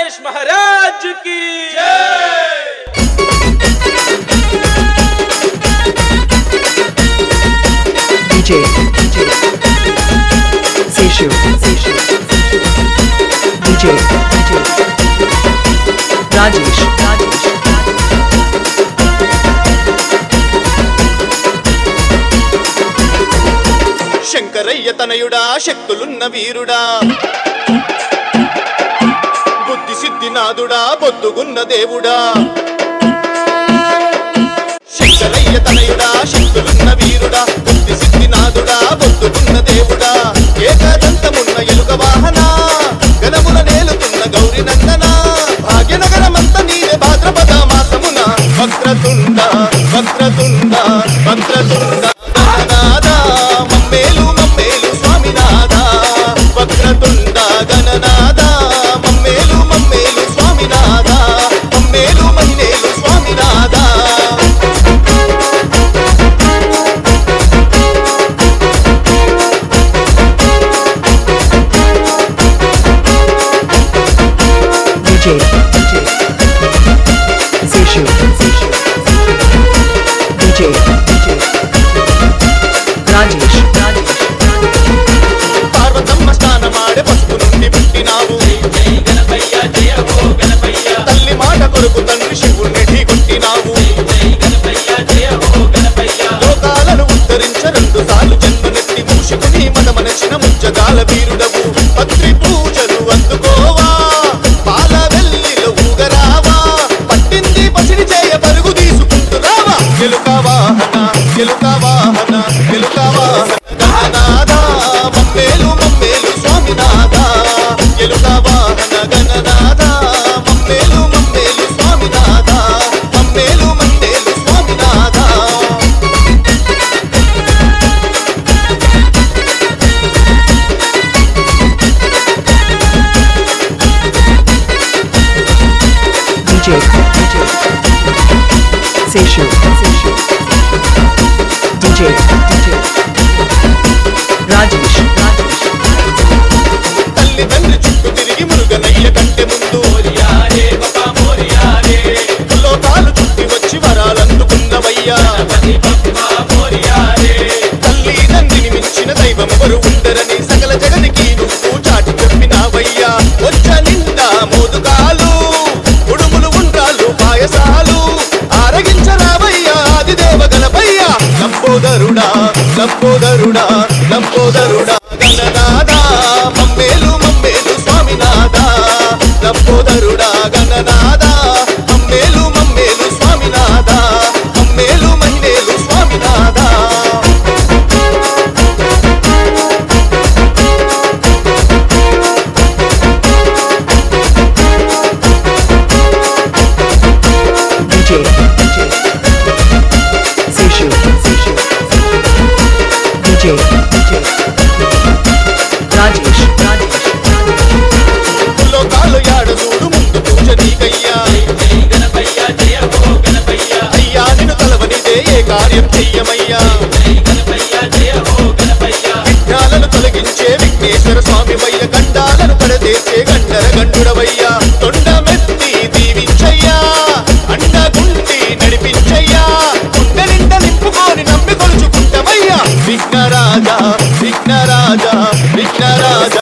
गणेश महाराज की DJ, DJ, Seshu, Seshu, DJ, DJ, Rajesh, Rajesh, Shankaraiah తనయుడా శక్తులున్న వీరుడా బుద్ధి సిద్ధినాథుడా బొద్దుగున్న దేవుడా శంకరయ్య తనయుడా శక్తులున్న వీరుడా బుద్ధి సిద్ధినాథుడా బొద్దుగున్న దేవుడా ఏకదంతమున్న ఎలుక వాహన గణముల నేలుతున్న గౌరి నందన భాగ్యనగరమంత నీవే భాద్రపద మాసమున వక్రతుండ వక్రతుండ వక్రతుండ గణనాథ మమ్మేలు మమ్మేలు స్వామినాథ వక్రతుండ గణనాథ మమ్మేలు మమ్మేలు స్వామినాథ మమ్మేలు మహిళేలు Swaminatha DJ, DJ, Seshu, Seshu, DJ, DJ, Rajesh, Rajesh, Parvathamma స్నానమాడే పసుపు నుండి పుట్టినావు తల్లి మాట కొరకు తండ్రి శివుణ్ణి ఢీకొట్టినావు లోకాలను ఉద్ధరించ రెండు సార్లు జన్మనెత్తి మూషికుని మదమనచిన ముచ్చగాల వీరుడవు పత్రి పూజలు అందుకోవా పాల వెల్లిలో ఊగరావా పట్టింది పసిడి చేయ పరుగు తీసుకుంటున్నావా గెలుక వాహన గెలుక వాహన గెలుక వాహన గణనాథ మమ్మేలు మమ్మేలు స్వామినాథ గెలుక వాహన గణనాథ మమ్మేలు మమ్మేలు స్వామినాథ మమ్మేలు మమ్మేలు Swaminatha DJ, DJ, Seshu, Seshu, DJ, DJ, Rajesh, Rajesh, తల్లి తండ్రి చుట్టూ తిరిగి మురుగనయ్య కంటే ముందు లోకాలు చుట్టి వచ్చి వరాలందుకున్నవయ్యా తల్లి తండ్రిని మించిన దైవం ఎవరు ఉండరని సకల జగనికి నువ్వు చాటి చెప్పినావయ్యా వచ్చ నిండా మోదుగాలు ఉడుములు ఉండ్రాలు పాయసాలు ఆరగించరావయ్యా ఆది దేవగలపయ్యా లంబోదరుడా లంబోదరుడా లంబోదరుడా గణనాథా మమ్మేలు మమ్మేలు స్వామినాథా లంబోదరుడా గణనాథా మమ్మేలు మమ్మేలు స్వామినాథా మమ్మేలు మహిళేలు స్వామినాథా DJ, DJ, Seshu, Seshu, DJ, DJ, Rajesh, Rajesh, లోకాలు యాడు చూడు ముందు పూజ నీకయ్యా అయ్యా నిన్ను తలవనిదే ఏ కార్యం చెయ్యమయ్యా విఘ్నాలను తొలగించే విఘ్నేశ్వర స్వామి వయ్య గండాలను పడదేసే గండర గండుడవయ్యా తొండమెత్తి దీవించయ్యా అండగుండి నడిపించయ్యా గుండె నిండా నింపుకొని నమ్మి కొలుచుకుంటామయ్యా విఘ్నరాజా విఘ్నరాజా విఘ్నరాజా